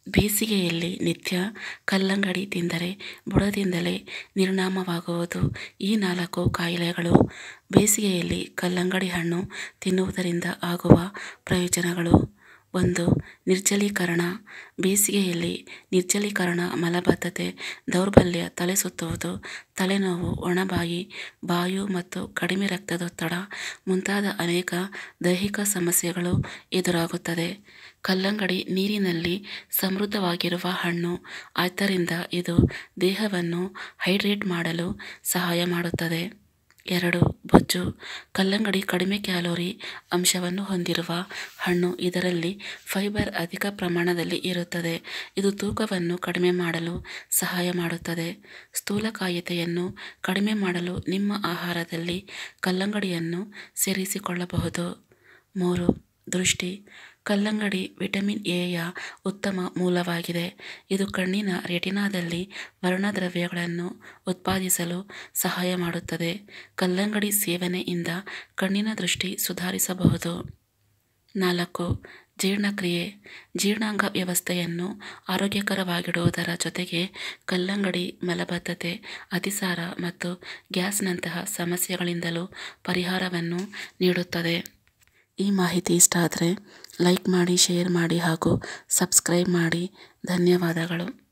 ಬೇಸಿಗೆಯಲ್ಲಿ ನಿತ್ಯ ಕಲ್ಲಂಗಡಿ ತಿಂದರೆ ಬುಡದಿಂದಲೇ ನಿರ್ನಾಮವಾಗುವುದು ಈ ನಾಲ್ಕು ಕಾಯಿಲೆಗಳು ಬೇಸಿಗೆಯಲ್ಲಿ ಕಲ್ಲಂಗಡಿ ಹಣ್ಣು ತಿನ್ನುವುದರಿಂದ ಆಗುವ ಪ್ರಯೋಜನಗಳು ಒಂದು ನಿರ್ಜಲೀಕರಣ ಬೇಸಿಗೆಯಲ್ಲಿ ನಿರ್ಜಲೀಕರಣ ಮಲಬದ್ಧತೆ ದೌರ್ಬಲ್ಯ ತಲೆ ಸುತ್ತುವುದು ತಲೆನೋವು ಒಣಬಾಯಿ ಬಾಯು ಮತ್ತು ಕಡಿಮೆ ರಕ್ತದೊತ್ತಡ ಮುಂತಾದ ಅನೇಕ ದೈಹಿಕ ಸಮಸ್ಯೆಗಳು ಎದುರಾಗುತ್ತದೆ ಕಲ್ಲಂಗಡಿ ನೀರಿನಲ್ಲಿ ಸಮೃದ್ಧವಾಗಿರುವ ಹಣ್ಣು ಆದ್ದರಿಂದ ಇದು ದೇಹವನ್ನು ಹೈಡ್ರೇಟ್ ಮಾಡಲು ಸಹಾಯ ಮಾಡುತ್ತದೆ ಎರಡು ಬೊಜ್ಜು ಕಲ್ಲಂಗಡಿ ಕಡಿಮೆ ಕ್ಯಾಲೋರಿ ಅಂಶವನ್ನು ಹೊಂದಿರುವ ಹಣ್ಣು ಇದರಲ್ಲಿ ಫೈಬರ್ ಅಧಿಕ ಪ್ರಮಾಣದಲ್ಲಿ ಇರುತ್ತದೆ ಇದು ತೂಕವನ್ನು ಕಡಿಮೆ ಮಾಡಲು ಸಹಾಯ ಮಾಡುತ್ತದೆ ಸ್ಥೂಲಕಾಯತೆಯನ್ನು ಕಡಿಮೆ ಮಾಡಲು ನಿಮ್ಮ ಆಹಾರದಲ್ಲಿ ಕಲ್ಲಂಗಡಿಯನ್ನು ಸೇರಿಸಿಕೊಳ್ಳಬಹುದು ಮೂರು ದೃಷ್ಟಿ ಕಲ್ಲಂಗಡಿ ವಿಟಮಿನ್ ಎ ಯ ಉತ್ತಮ ಮೂಲವಾಗಿದೆ ಇದು ಕಣ್ಣಿನ ರೆಟಿನಾದಲ್ಲಿ ವರ್ಣದ್ರವ್ಯಗಳನ್ನು ಉತ್ಪಾದಿಸಲು ಸಹಾಯ ಮಾಡುತ್ತದೆ ಕಲ್ಲಂಗಡಿ ಸೇವನೆಯಿಂದ ಕಣ್ಣಿನ ದೃಷ್ಟಿ ಸುಧಾರಿಸಬಹುದು ನಾಲ್ಕು ಜೀರ್ಣಕ್ರಿಯೆ ಜೀರ್ಣಾಂಗ ವ್ಯವಸ್ಥೆಯನ್ನು ಆರೋಗ್ಯಕರವಾಗಿಡುವುದರ ಜೊತೆಗೆ ಕಲ್ಲಂಗಡಿ ಮಲಬದ್ಧತೆ ಅತಿಸಾರ ಮತ್ತು ಗ್ಯಾಸ್ನಂತಹ ಸಮಸ್ಯೆಗಳಿಂದಲೂ ಪರಿಹಾರವನ್ನು ನೀಡುತ್ತದೆ ಈ ಮಾಹಿತಿ ಇಷ್ಟ ಆದರೆ ಲೈಕ್ ಮಾಡಿ ಶೇರ್ ಮಾಡಿ ಹಾಗೂ ಸಬ್ಸ್ಕ್ರೈಬ್ ಮಾಡಿ ಧನ್ಯವಾದಗಳು